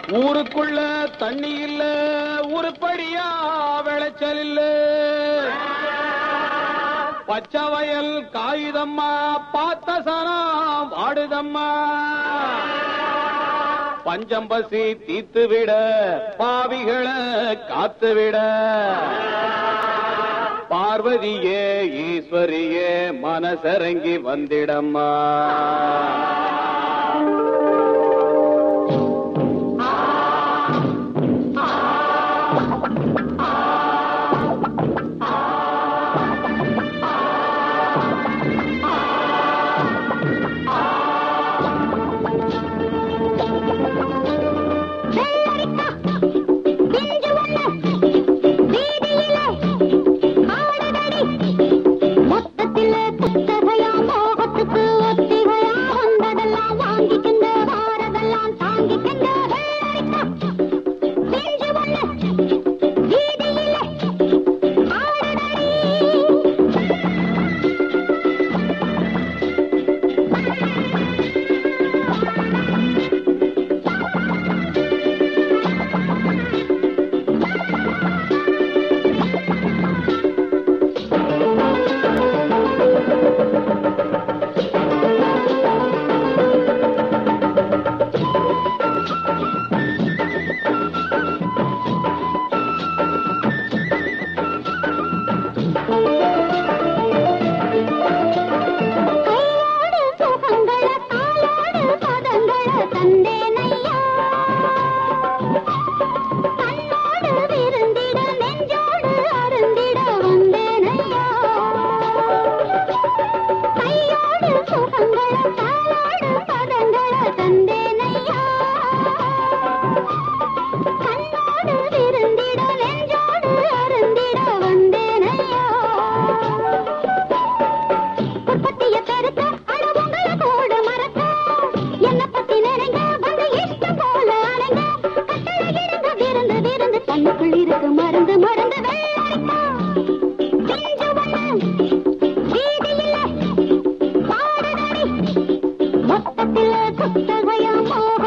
ஊருக்குள்ள தண்ணி இல்ல உருப்படியா விளைச்சல் இல்ல பச்சை வயல் காயுதம்மா பார்த்த சனம் வாடுதம்மா பஞ்சம் பசி தீத்து விட பாவிகளை காத்து விட பார்வதியே ஈஸ்வரியே மனசரங்கி வந்திடம்மா மொத்தத்திலே புத்தகையா மோகத்துக்கு ஒத்திகையா வந்ததெல்லாம் வாங்கிக்கங்க வாரதெல்லாம் தாங்கிக்கங்க வெள்ளரிக்கா பிஞ்சு ஒண்ணு வீதியிலே ஆடுதடி கையோடு சுகங்கள காலோடு பதங்கள தந்தேனையா கண்ணோடு விருந்திட நெஞ்சோடு அருந்திட வந்தேனையா கையோடு சுகங்கள காலோடு பதங்கள தந்தேனையா கண்ணோடு விருந்திட நெஞ்சோடு அருந்திட வந்தேனையா உற்பத்திய பெருக்க அளவுங்கள கூட மறக்க என்ன பத்தி நினைங்க வந்து இஷ்டம் போல அலைங்க கட்டளை இருங்க விருந்து விருந்து கண்ணுக்குள் இருக்கு மருந்து மருந்து வெள்ளரிக்கா பிஞ்சு ஒண்ணு வீதியில பாடுதடி மொத்தத்தில குத்தகையா